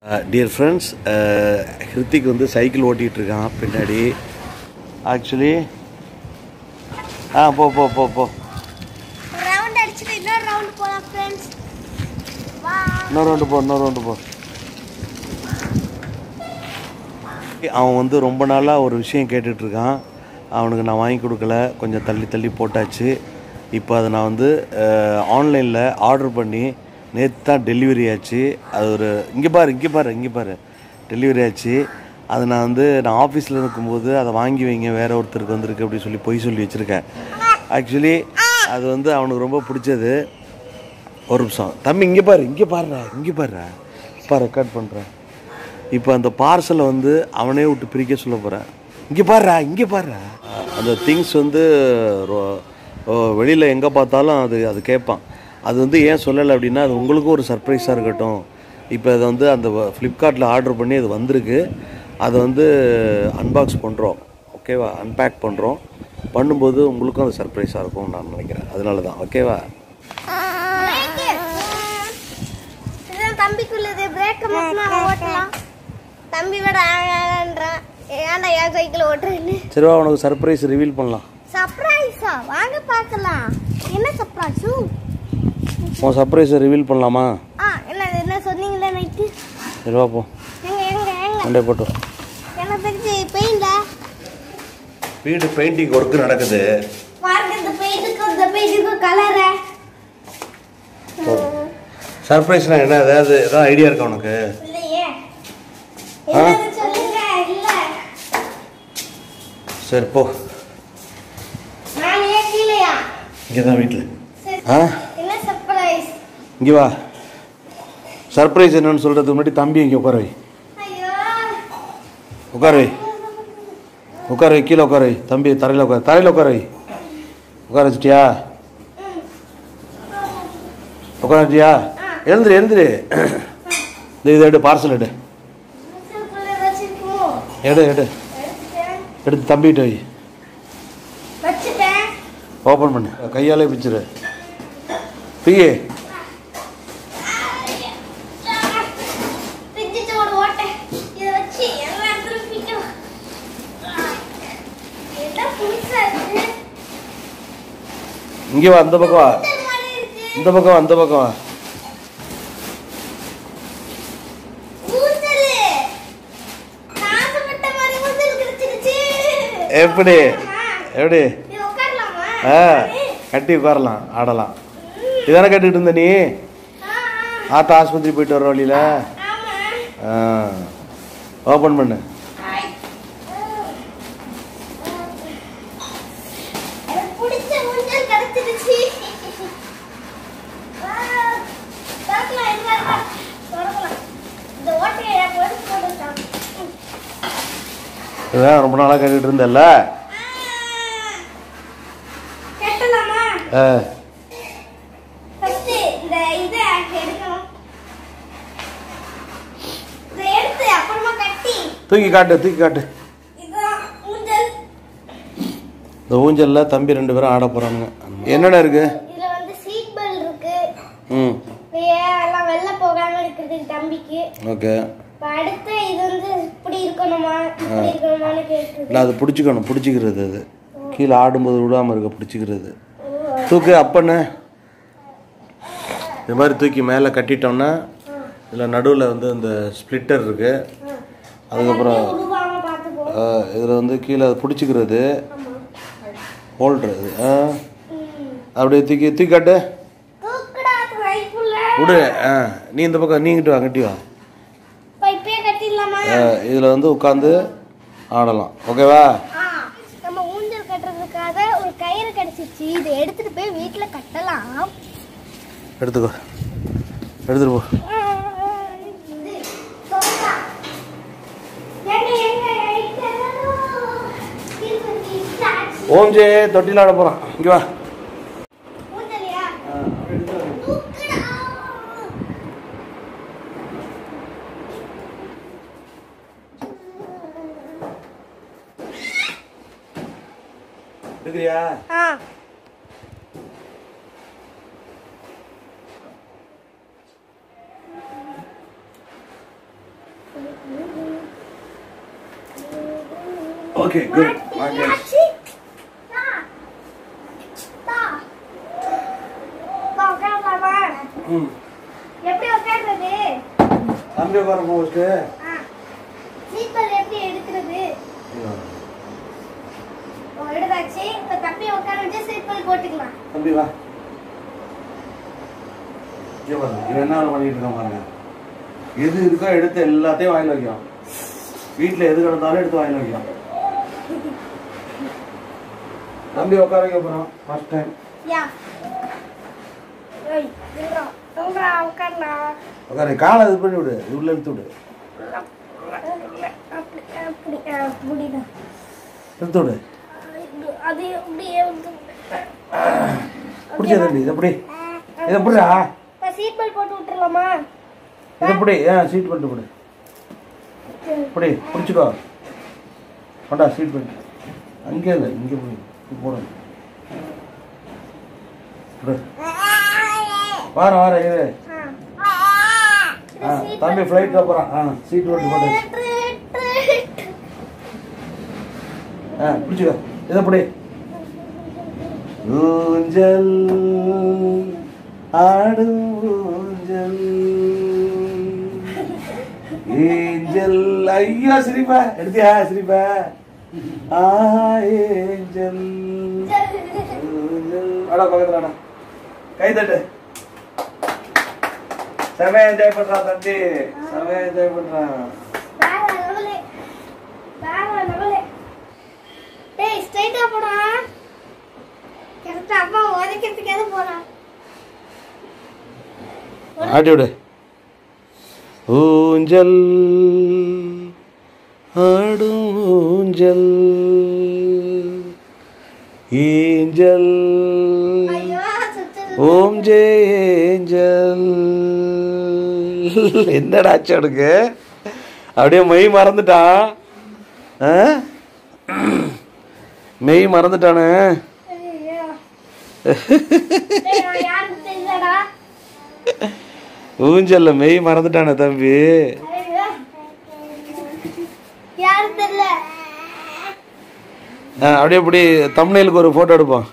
Dear friends Hrithik வந்து cycle ஓட்டிகிட்டு இருக்கான் பின்னாடி ஆக்சுவலி ஆ போ போ போ போ ரவுண்ட் அடிச்சுட்டு இன்னொரு ரவுண்ட் போலாம் ஃப்ரெண்ட்ஸ் வா இன்னொரு ரவுண்டு போ இன்னொரு ரவுண்டு போ அவன் வந்து ரொம்ப நாளாக ஒரு விஷயம் கேட்டுட்டு இருக்கான் அவனுக்கு நான் வாங்கி கொடுக்கல கொஞ்சம் தள்ளி தள்ளி போட்டாச்சு இப்போ அதை நான் வந்து ஆன்லைனில் ஆர்டர் பண்ணி நேற்று தான் டெலிவரி ஆச்சு அது ஒரு இங்கே பாரு இங்கே பாரு இங்கே பாரு டெலிவரி ஆச்சு அதை நான் வந்து நான் ஆஃபீஸில் இருக்கும்போது அதை வாங்கி வைங்க வேற ஒருத்தருக்கு வந்திருக்கு அப்படின்னு சொல்லி பொய் சொல்லி வச்சுருக்கேன் ஆக்சுவலி அது வந்து அவனுக்கு ரொம்ப பிடிச்சது ஒரு நிமிஷம் தம்பி இங்கே பாரு இங்கே பாருடா இங்கே பாருடா பாரு ரெக்கார்ட் பண்ணுறேன் இப்போ அந்த பார்சலை வந்து அவனே விட்டு பிரிக்க சொல்ல போகிறேன் இங்கே பாருடா இங்கே பாருடா அந்த திங்ஸ் வந்து வெளியில் எங்கே பார்த்தாலும் அது அது கேட்பான் அது வந்து ஏன் சொல்லலை அப்படின்னா அது உங்களுக்கும் ஒரு சர்ப்ரைஸாக இருக்கட்டும் இப்போ அதை வந்து அந்த ஃப்ளிப்கார்ட்டில் ஆர்டர் பண்ணி அது வந்திருக்கு அதை வந்து அன்பாக்ஸ் பண்ணுறோம் ஓகேவா அன்பேக் பண்ணுறோம் பண்ணும்போது உங்களுக்கும் அது சர்ப்ரைஸாக இருக்கும்னு நான் நினைக்கிறேன் அதனால தான் ஓகேவா இதுதான் தம்பிக்குள்ளது பிரேக் மட்டும் நான் ஓட்டலாம் தம்பி விட ஆகன்றான் ஏன்டா என் சைக்கிள் ஓட்டுறேன்னு சரிவா உனக்கு சர்ப்ரைஸ் ரிவீல் பண்ணலாம் சர்ப்ரைஸா வாங்க பார்க்கலாம் என்ன சர்ப்ரைஸு உன் சர்ப்ரைஸை ரிவீல் பண்ணலாமா ஆ என்ன என்ன சொன்னீங்களே நைட்டு சரிவா போ எங்க எங்க எங்க மண்டே போட்டு என்ன தெரிஞ்சு பெயிண்டா வீடு பெயிண்டிங் ஒர்க்கு நடக்குது பாருங்க இந்த பெயிண்ட்டுக்கும் இந்த பெயிண்ட்டுக்கும் கலரை சர்ப்ரைஸ்னா என்ன ஏதாவது ஏதாவது ஐடியா இருக்கா உனக்கு இல்லையே ஆ? என்னது சொல்லுங்க இல்ல சரி போ நான் ஏன் கீழையா இங்கே தான் வீட்டில் சரி ஆ என்ன சர்ப்ரைஸ் இங்கே வா சர்ப்ரைஸ் என்னன்னு சொல்கிறதுக்கு முன்னாடி தம்பி இங்கே உட்கார வை ஐயோ உட்கார வை உட்கார வை கீழே உட்கார வை தம்பி தரையில் உட்கார தரையில் உட்கார வை உட்கார வச்சிட்டியா உட்கார வச்சிட்டியா எழுந்துரு எழுந்துரு இந்த இதை எடு பார்சல் எடு மனசுக்குள்ள வச்சிருக்கோம் எடு எடு எடுத்துட்டேன் எடுத்து தம்பிகிட்ட வை வச்சுட்டேன் ஓப்பன் பண்ணு கையாலே பிச்சிரு பியே பிஞ்சிட்டு ஒரு ஓட்டை இதை வச்சு எல்லா இடத்துலையும் பிக்கணும் என்ன புதுசா இருக்கு இங்கே வா அந்த பக்கம் வா இந்த மாதிரி இருக்கு இந்த பக்கம் வா அந்த பக்கம் வா ஊஞ்சலு காசுப்பட்ட மாதிரி ஊஞ்சல் கிடைச்சிருச்சு எப்படி எப்படி இது உட்காரலாமா ஆ கட்டி உட்காரலாம் ஆடலாம் இதானே கட்டிட்டு இருந்த நீ ஆ, ஆ, ஆட்டோ ஆஸ்பத்திரி போயிட்டு வர வழியில் ஆமா ஆ ஓப்பன் பண்ணு ஆய். எனக்கு பிடிச்ச ஊஞ்சல் கிடைச்சிருச்சு ஆ, பார்க்கலாம், இது பாருங்க. தொடங்கலாம். இந்த ஓட்டையை எனக்கு ஒதுக்கி போட்டுட்டான். இதான் ரொம்ப நாளாக கட்டிட்டு இருந்தல்ல ஆ. கட்டலாமா ஆ ஃபர்ஸ்ட் இந்த இதை எடுக்கணும் இதை எடுத்து அப்புறமா கட்டி தூக்கி காட்டு தூக்கி காட்டு இதுதான் ஊஞ்சல் இந்த ஊஞ்சலில் தம்பி ரெண்டு பேரும் ஆட போகிறானுங்க என்னடா இருக்கு இதுல வந்து சீட் பெல்ட் இருக்கு ம் இப்படியே எல்லாம் வெளில போகாம இருக்கிறதுக்கு தம்பிக்கு ஓகே இப்ப அடுத்து இது வந்து இப்படி இருக்கணுமா இப்படி இருக்கணுமான்னு கேட்டு இல்லை அது பிடிச்சிக்கணும் பிடிச்சிக்கிறது அது கீழே ஆடும்போது விடாமல் இருக்க பிடிச்சிக்கிறது தூக்கு அப்பண்ணு இது மாதிரி தூக்கி மேலே கட்டிட்டோம்னா இதில் நடுவில் வந்து இந்த ஸ்ப்ளிட்டர் இருக்குது அதுக்கப்புறம் உருவாம பார்த்துப்போம் இதில் வந்து கீழே பிடிச்சிக்கிறது ஹோல்டர் இது ஆ அப்படியே தூக்கி தூக்கி காட்டு தூக்குடா ரைஃபுல்ல விடு ஆ நீ இந்த பக்கம் நீங்கிட்டு வா கட்டி வா இப்ப இப்பயே கட்டிடலாமா இதில் வந்து உட்காந்து ஆடலாம் ஓகேவா ஆ, நம்ம ஊஞ்சல் கட்டுறதுக்காக ஒரு கயிறு கிடைச்சிச்சு இதை எடுத்துட்டு போய் வீட்டுல கட்டலாம் எடுத்துக்கோ எடுத்துட்டு போ இது, தோட்டா. எங்க, எங்க, எங்க? இது, இது, சாட்சி. ஓம் ஜே தொட்டில் ஆட போகிறான் இங்கே வா ஊஞ்சலியா? தூக்குடா. இருக்கிறியா ஆ ஓகே குட் ஓகே ஆச்சி. தா. தா. தா, உட்காரலாமா? ம் எப்படி உட்கார்றது தம்பி உட்கார போஸ்ட்டு ஆ. சீட் பெல்ட் எப்படி எடுக்கிறது ஓ, எடுத்தாச்சு இப்ப தம்பி உட்கார வச்சு சீட் பெல்ட் போட்டுக்கலாம் தம்பி வா இங்கே பாருங்க இவன் என்ன வேலை பண்ணிட்டு இருக்கான் பாருங்க எது இருக்கோ எடுத்து எல்லாத்தையும் வாயில் வைக்கும் வீட்டில் எது கிடந்தாலும் எடுத்து வாயில் வைக்கும் தம்பி உட்கார வைக்க போகிறோம் ஃபர்ஸ்ட் டைம் யா ஏய் நில்றா நில்றா உட்காரலாம் உட்கார காலை இது பண்ணி விடு உள்ள இழுத்து விடு அப்படி அப்படி அப்படிதான் இழுத்து விடு அது அப்படியே வந்து பிடிச்ச தம்பி இதை பிடி இதை பிடிடா சீட் பெல்ட் போட்டு விட்டுறலாமா இதை பிடி ஏன் சீட் பெல்ட் பிடி பிடி பிடிச்சிக்கோ கொண்டா சீட் பெல்ட் அங்கே இல்லை இங்கே பிடி இது போடு பிடி. வாரம் வாரம் இரு ஆ தம்பி ஃப்ளைட்டில் போகிறான் ஆ சீட் பெல்ட் போட்டு ஆ பிடிச்சிக்கோ இதை பிடி ஊஞ்சல் ஆடும் ஊஞ்சல் ஏஞ்சல் ஐயோ சிரிப்பா எடுத்தியா சிரிப்பா ஆ ஏஞ்சல் ஊஞ்சல் அடா பக்கத்துல அடா கை தட்டு செமையா என்ஜாய் பண்றான் தம்பி செமையா என்ஜாய் பண்றான் வேற லெவலு வேற லெவலு டேய் ஸ்ட்ரைட்டா போடா கரெக்டா அம்மா உதைக்கிறதுக்காவது போடா ஆட்டி விடு ஊஞ்சல் ஆடும் ஊஞ்சல் ஏஞ்சல் ஐயோ சுத்து ஓம் ஜேஞ்சல் என்னடா ஆச்சு அவனுக்கு அப்படியே மெய் மறந்துட்டான் ஆ? மெய் மறந்துட்டானே ஐயோ டேய் நான் யாருக்கு தெரியலடா ஊஞ்சல்ல மெய் மறந்துட்டானே தம்பி ஐயோ யாருக்கு தெரியல ஆ, அப்படியே இப்படி தம்னைலுக்கு ஒரு ஃபோட்டோ எடுப்போம்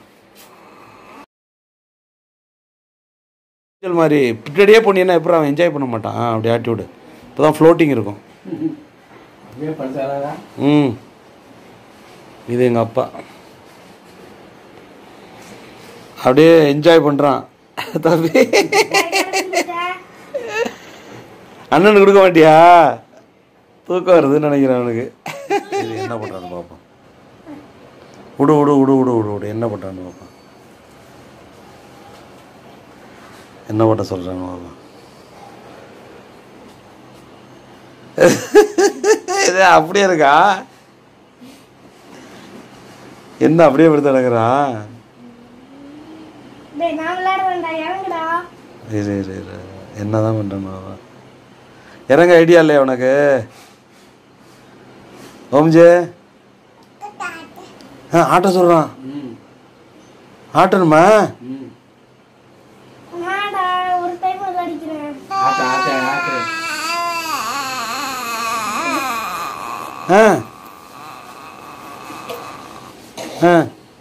ஊஞ்சல் மாதிரி பின்னாடியே போனீங்கன்னா எப்படி அவன் என்ஜாய் பண்ண மாட்டான் ஆ, அப்படி ஆட்டி விடு இப்போ தான் ஃப்ளோட்டிங் இருக்கும் ம் இது எங்கள் அப்பா அப்படியே என்ஜாய் பண்ணுறான் தம்பி அண்ணனுக்கு கொடுக்க மாட்டியா தூக்கம் வருதுன்னு நினைக்கிறேன் அவனுக்கு இது என்ன பண்ணுறான்னு பார்ப்போம் விடு விடு விடு விடு விடு விடு என்ன பண்ணுறான்னு பார்ப்போம் என்ன பண்ண சொல்கிறான்னு பார்ப்போம் இது அப்படியே இருக்கா என்ன அப்படியே விடுத்து நடக்கிறான் டேய் நான் விளையாட வேண்டாம் இறங்குடா இரு இரு இரு என்னதான் பண்ணுறேன்னு பார்ப்போம் இறங்க ஐடியா இல்லையா உனக்கு ஓம்ஜே ஆ ஆட்ட சொல்கிறான் ஆட்டணுமா நாடா ஒரு டைம் விளையாடிக்கிறேன் ஆ ஆ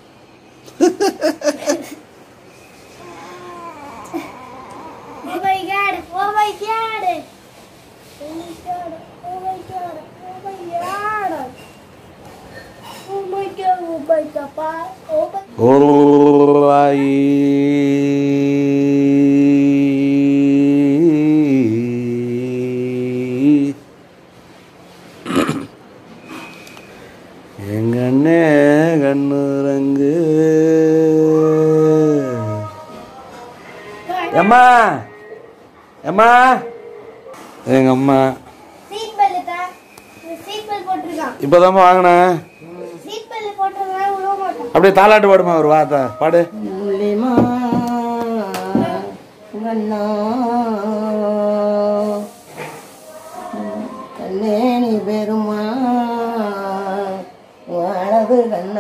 Oh my god! Oh my god! Oh my god! Oh my god! Oh my god! Oh my god! Oh my god! Oh my எங்க அண்ணே கண்ணுரங்கு எம்மா எம்மா எங்க அம்மா சீட் பெல்ட் தான் சீட் பெல்ட் போட்டிருக்கான் இப்போதாம்மா வாங்கினேன் சீட் பெல்ட் போட்டிருந்தா விழுவ மாட்டான் அப்படியே தாலாட்டு பாடுமா ஒரு வார்த்தை பாடு முள்ளிமா கண்ணா கண்ணேணி பெருமா அழகு கண்ணா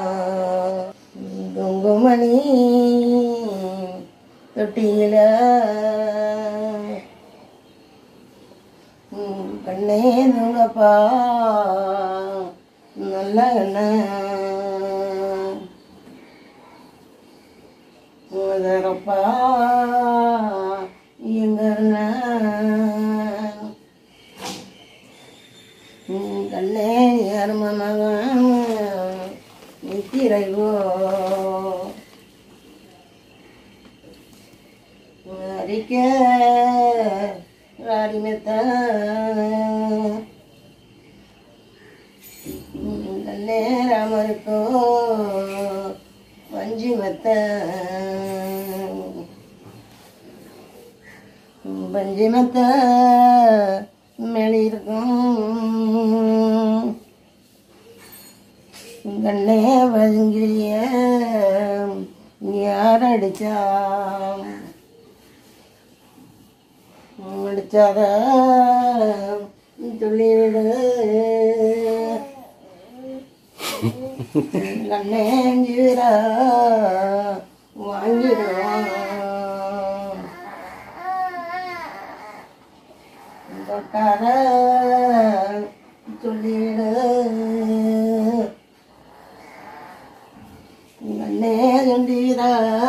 குங்குமணி தொட்டியில ம், கண்ணே தூங்கப்பா நல்ல கண்ண முதரப்பா எங்க கண்ணே யாரும மகன் நித்திரைவோ அரிக்க ராடிமெத்த கண்ணே ராமருக்கோ வஞ்சி மெத்த வஞ்சி மெத்த மேலிருக்கும் கண்ணே வஞ்சிலிய யார் அடிச்சா அடிச்சாத துள்ளிவிடு கண்ணே ஜீரா வாங்கிடுவான் தொட்டார சொல்லிடு கண்ணே சொந்தீரா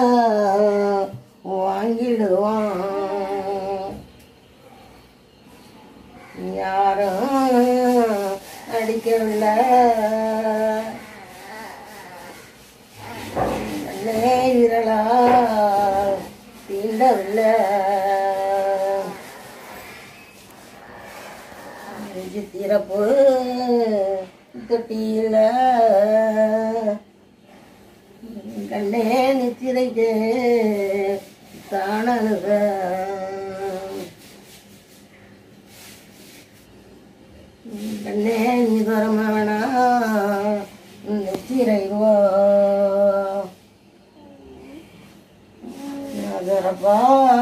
வாங்கிடுவான் யாரும் அடிக்கவில்லை கண்ணே விரலா தீண்டவில்லை சித்திரப்பு தொட்டியில் கண்ணே நித்திரைக்கு தானழுக கண்ணே நீ தரமாவனா நித்திரைவோ அதரப்பா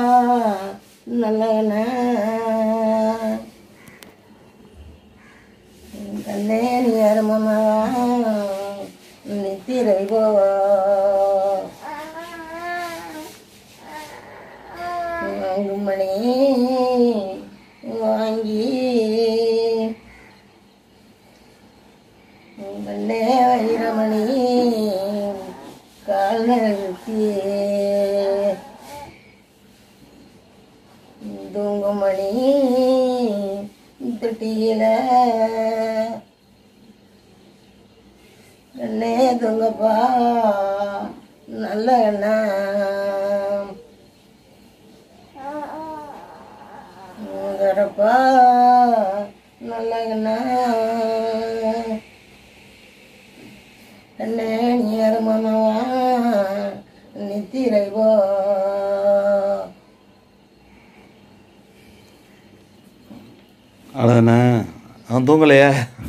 நல்ல கண்ணே நீ அருமமா நித்திரைவோ வாங்குமணி வாங்கி கண்ணே வைரமணி கால் நிறுத்தி தூங்குமணி தொட்டியில கண்ணே தூங்கப்பா நல்ல எண்ணம் வரப்பா நல்ல எண்ணம் கண்ணே நீ அருமனவா நித்திரைவோ அவ்வளோதானே அவன் தூங்கலையே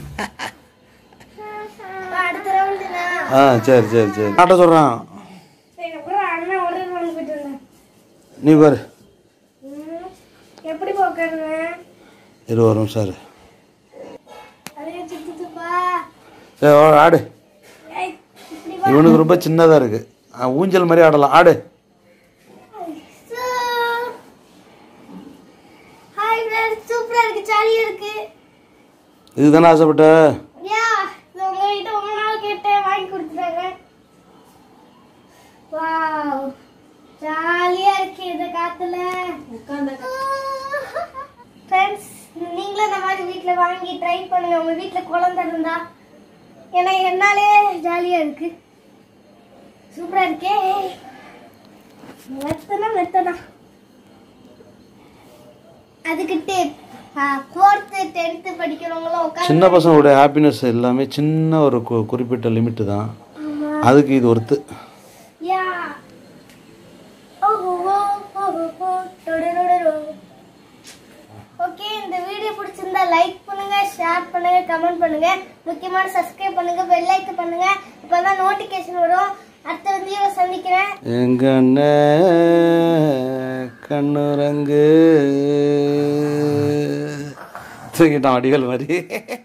அடுத்த ரவுண்டுனா ஆ சரி சரி சரி ஆட்ட சொல்கிறான் சரி அப்புறம் அண்ணன் ஒரு ரவுண்ட் போயிட்டு வந்தேன் நீ பாரு ம், எப்படி போக்குறேன்னு இரு ஒரு நிமிஷம் இரு. அதே சுத்துப்பா சரி வா, ஆடு ஏய் இப்படி இவனுக்கு ரொம்ப சின்னதாக இருக்குது ஊஞ்சல் மாதிரி ஆடலாம் ஆடு ஹாய் ஃப்ரெண்ட்ஸ் சூப்பரா இருக்கு ஜாலியா இருக்கு இதுதானே ஆசைப்பட்ட யா இது உங்ககிட்ட ரொம்ப நாள் கேட்டேன் வாங்கி கொடுத்துட்டாங்க வாவ் ஜாலியா இருக்கு இந்த காத்துல ஃப்ரெண்ட்ஸ் நீங்களும் இந்த மாதிரி வீட்ல வாங்கி ட்ரை பண்ணுங்க உங்க வீட்ல குழந்தை இருந்தா ஏன்னா என்னாலே ஜாலியா இருக்கு சூப்பரா இருக்கே மெத்தனா மெத்தனா அதுக்கிட்டு ஃபோர்த்து டென்த்து படிக்கிறவங்களும் உட்காந்து சின்ன பசங்களுடைய ஹாப்பினஸ் எல்லாமே சின்ன ஒரு கு- குறிப்பிட்ட லிமிட்டு தான் அதுக்கு இது ஒருத்து யா ஓஹோ ஓஹோ டொடரொடரோ ஓகே இந்த வீடியோ பிடிச்சிருந்தா லைக் பண்ணுங்க ஷேர் பண்ணுங்க கமெண்ட் பண்ணுங்க முக்கியமான சப்ஸ்கிரைப் பண்ணுங்க பெல் ஐக்கன் பண்ணுங்க இப்பதான் நோட்டிபிகேஷன் வரும் அடுத்த வீடியோ சந்திக்கிறேன் எங்க அண்ணன் கண்ணுரங்கு தூங்கிட்டான் அடிகள் மாதிரி